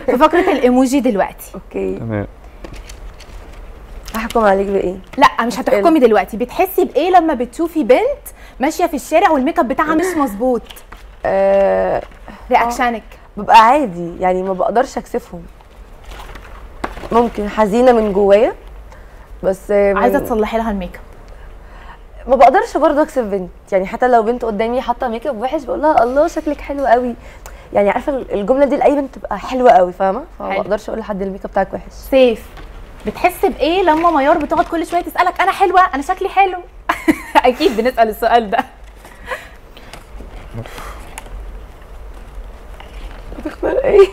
في فقره الايموجي دلوقتي اوكي تمام هحكم عليك بايه لا مش هتحكمي دلوقتي بتحسي بايه لما بتشوفي بنت ماشيه في الشارع والميك اب بتاعها مش مظبوط أه رياكشنك ببقى عادي يعني ما بقدرش اكسفهم ممكن حزينه من جوايا بس من- عايزه تصلحي لها الميك اب ما بقدرش برضه اكسف بنت يعني حتى لو بنت قدامي حاطه ميك اب وحش بقول لها الله شكلك حلو قوي يعني عارفه الجمله دي لاي بنت تبقى حلوه قوي فاهمه فما حلو. بقدرش اقول لحد الميك اب بتاعك وحش سيف بتحس بايه لما ميار بتقعد كل شويه تسالك انا حلوه انا شكلي حلو اكيد بنسال السؤال ده تختار ايه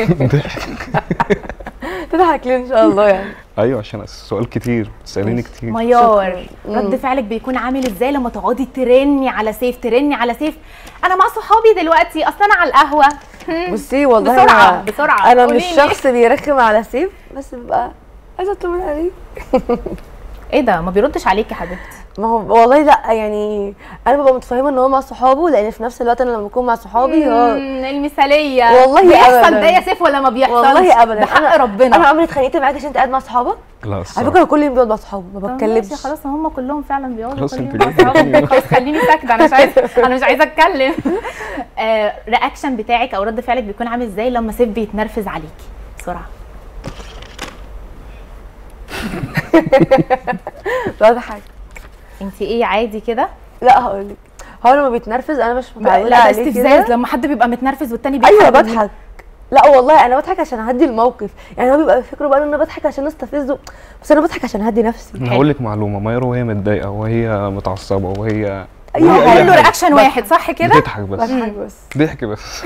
تضحك ليه ان شاء الله يعني ايوه عشان السؤال كتير بتساليني كتير ميار شكراً. رد فعلك بيكون عامل ازاي لما تقعدي ترني على سيف ترني على سيف انا مع صحابي دلوقتي اصلا انا على القهوه هم، بصي والله بسرعه أنا- بسرعه انا مش قوليلي. شخص بيرخم على سيف بس ببقى عايزه اطمن عليه ايه ده ما بيردش عليك يا حبيبتي ما هو والله لا يعني انا ببقى متفهمه ان هو مع صحابه لان في نفس الوقت انا لما بكون مع صحابي هو مم، المثاليه والله بيحصل أبداً. ده يا سيف ولا ما بيحصلش والله ابدا ده حق ربنا انا عمري اتخانقت معاك عشان انت قاعد مع صحابك لا على الصراحة. فكره أنا كل يوم بقعد مع صحابي ما طب بتكلمش ماشي خلاص هم كلهم فعلا بيقعدوا خلاص كل انت يوم مع ليه أصحابهم. بتتكلمي؟ خلاص خليني ساكته انا مش عايزه انا مش عايزه اتكلم آه، رياكشن بتاعك او رد فعلك بيكون عامل ازاي لما سيف بيتنرفز عليكي بسرعه بضحك انت ايه عادي كده لا هقول لك هو لما بيتنرفز انا مش لا متعوده ده عليه استفزاز كده لما حد بيبقى متنرفز والتاني بيضحك ايوه بضحك لا والله انا بضحك عشان اهدي الموقف يعني هو بيبقى فكره بقى ان انا بضحك عشان استفزه بس انا بضحك عشان اهدي نفسي انا هقول لك معلومه مايرو وهي متضايقه وهي متعصبه وهي أيوة، وهي أي كله حاجة. رياكشن واحد صح كده بتضحك بس بضحك بس ضحك بس